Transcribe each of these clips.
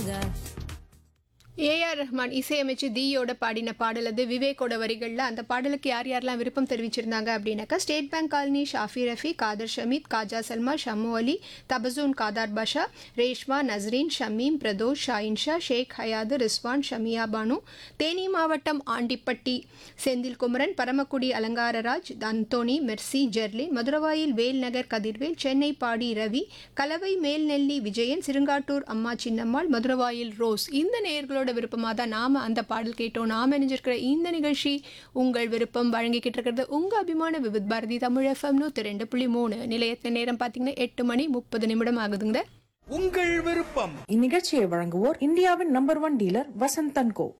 AR Rahman இசையமைச்சு தீயோட பாடின பாடல் அது விவேக்கோட வரிகளில் அந்த பாடலுக்கு யார் யாரெல்லாம் விருப்பம் தெரிவிச்சிருந்தாங்க அப்படின்னாக்கா state bank colony Shafi Rafi Khader Shameed Khaja Salma Shammu Ali Tabassum Khadar Basha Reshma Nasreen Shameem Pradosh Shahin Shah Sheikh Hayathu Rizwan Shamiya Banu Theni மாவட்டம் ஆண்டிப்பட்டி செந்தில் குமரன் பரமக்குடி அலங்காரராஜ் அந்தோணி மெர்சி ஜெர்லின் மதுரவாயில் வேல்நகர் கதிர்வேல் சென்னை பாடி ரவி கலவை மேல்நெல்லி விஜயன் சிறுங்காட்டூர் அம்மா சின்னம்மாள் மதுரவாயில் ரோஸ் இந்த நேயர்களோட விருப்பமாக தான் நாம் அந்த பாடல் கேட்டோம் நாம் இணைஞ்சிருக்கிற இந்த நிகழ்ச்சி உங்கள் விருப்பம் வழங்கிக்கிட்டு இருக்கிறது உங்கள் அபிமான விவித் பாரதி தமிழ் எஃப்எம் நூற்றி ரெண்டு புள்ளி மூணு நிலையத்தின் நேரம் பார்த்தீங்கன்னா எட்டு மணி முப்பது நிமிடம் ஆகுதுங்க உங்கள் விருப்பம் இந்நிகழ்ச்சியை வழங்குவோர் இந்தியாவின் number one dealer Vasanthan co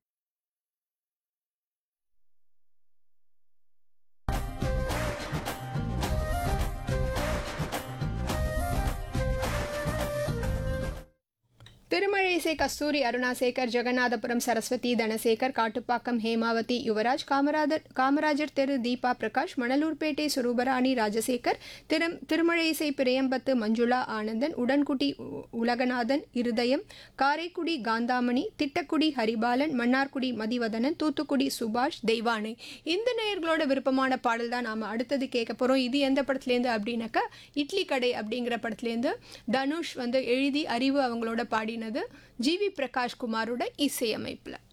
Thirumazhisai Kasthuri Arunasekar Jeganathapuram Saraswathi Dhanasekar Kattupakkam Hemavathi Yuvaraj Kamarajar Kamarajar தெரு தீபா பிரகாஷ் மணலூர்பேட்டை சுரூபராணி ராஜசேகர் திரும் திருமழிசை பிரியம்பத்து மஞ்சுளா ஆனந்தன் உடன்குடி உ- உலகநாதன் இருதயம் காரைக்குடி காந்தாமணி திட்டக்குடி ஹரிபாலன் மன்னார்குடி மதிவதனன் தூத்துக்குடி சுபாஷ் தெய்வானை இந்த நேயர்களோட விருப்பமான பாடல் தான் நாம் அடுத்தது கேட்க போகிறோம் இது எந்த படத்துலேருந்து அப்படின்னாக்கா இட்லி கடை அப்படிங்கிற படத்துலேருந்து தனுஷ் வந்து எழுதி அறிவு அவங்களோட பாடினது ஜிவி பிரகாஷ் குமாரோட இசையமைப்பில்